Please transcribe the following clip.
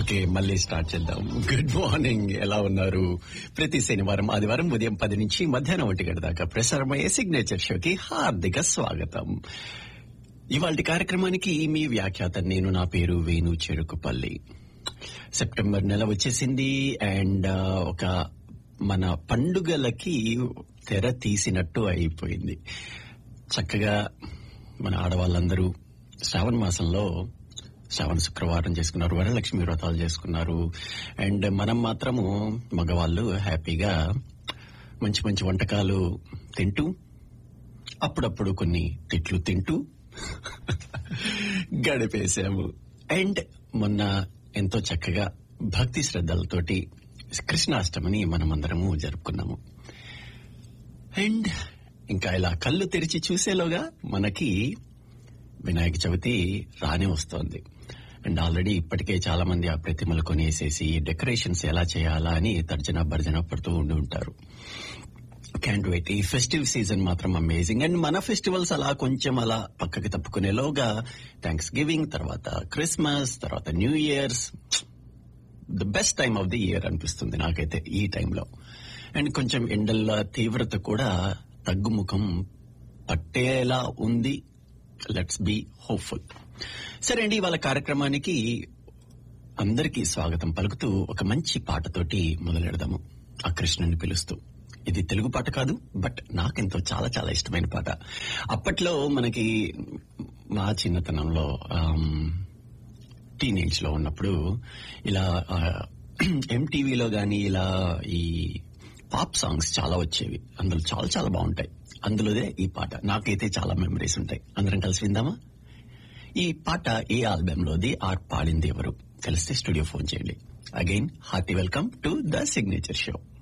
okay మళ్ళీ start చేద్దాం good morning ఎలా ఉన్నారు ప్రతి శనివారం ఆదివారం ఉదయం పది నుంచి మధ్యాహ్నం ఒంటి గంట దాకా ప్రసారమయ్యే సిగ్నేచర్ షోకి హార్దిక స్వాగతం ఇవాళ కార్యక్రమానికి మీ వ్యాఖ్యాత నేను నా పేరు వేణు చెరుకుపల్లి సెప్టెంబర్ నెల వచ్చేసింది అండ్ ఒక మన పండుగలకి తెర తీసినట్టు అయిపోయింది చక్కగా మన ఆడవాళ్ళందరూ శ్రావణ మాసంలో శ్రావణ శుక్రవారం చేసుకున్నారు వరలక్ష్మి వ్రతాలు చేసుకున్నారు అండ్ మనం మాత్రము మగవాళ్ళు హ్యాపీగా మంచి మంచి వంటకాలు తింటూ అప్పుడప్పుడు కొన్ని తిట్లు తింటూ గడిపేశాము అండ్ మొన్న ఎంతో చక్కగా భక్తి శ్రద్ధలతోటి కృష్ణాష్టమిని మనమందరము జరుపుకున్నాము అండ్ ఇంకా ఇలా కళ్ళు తెరిచి చూసేలోగా మనకి వినాయక చవితి రానే వస్తోంది అండ్ ఆల్రెడీ ఇప్పటికే చాలా మంది ఆ ప్రతిమలు కొనేసేసి డెకరేషన్స్ ఎలా చేయాలా అని తర్జన భర్జన పడుతూ ఉండి ఉంటారు క్యాంట్ వెయిట్ ఈ ఫెస్టివ్ సీజన్ మాత్రం అమేజింగ్ అండ్ మన ఫెస్టివల్స్ అలా కొంచెం అలా పక్కకి తప్పుకునేలోగా థ్యాంక్స్ గివింగ్ తర్వాత క్రిస్మస్ తర్వాత new year's the best time of the year అనిపిస్తుంది నాకైతే ఈ టైంలో అండ్ కొంచెం ఎండల తీవ్రత కూడా తగ్గుముఖం పట్టేలా ఉంది లెట్స్ బి హోప్ఫుల్ సరే అండి ఇవాళ కార్యక్రమానికి అందరికీ స్వాగతం పలుకుతూ ఒక మంచి పాటతోటి మొదలెడదాము ఆ కృష్ణుని పిలుస్తూ ఇది తెలుగు పాట కాదు బట్ నాకెంతో చాలా చాలా ఇష్టమైన పాట అప్పట్లో మనకి మా చిన్నతనంలో టీనేజ్ లో ఉన్నప్పుడు ఇలా ఎంటీవీలో గాని ఇలా ఈ పాప్ సాంగ్స్ చాలా వచ్చేవి అందులో చాలా చాలా బాగుంటాయి అందులోదే ఈ పాట నాకైతే చాలా మెమరీస్ ఉంటాయి అందరం కలిసి విందామా ఈ పాట ఏ ఆల్బమ్ లోది ఆర్ పాడింది ఎవరు కలిస్తే స్టూడియో ఫోన్ చేయండి again hearty welcome to the signature show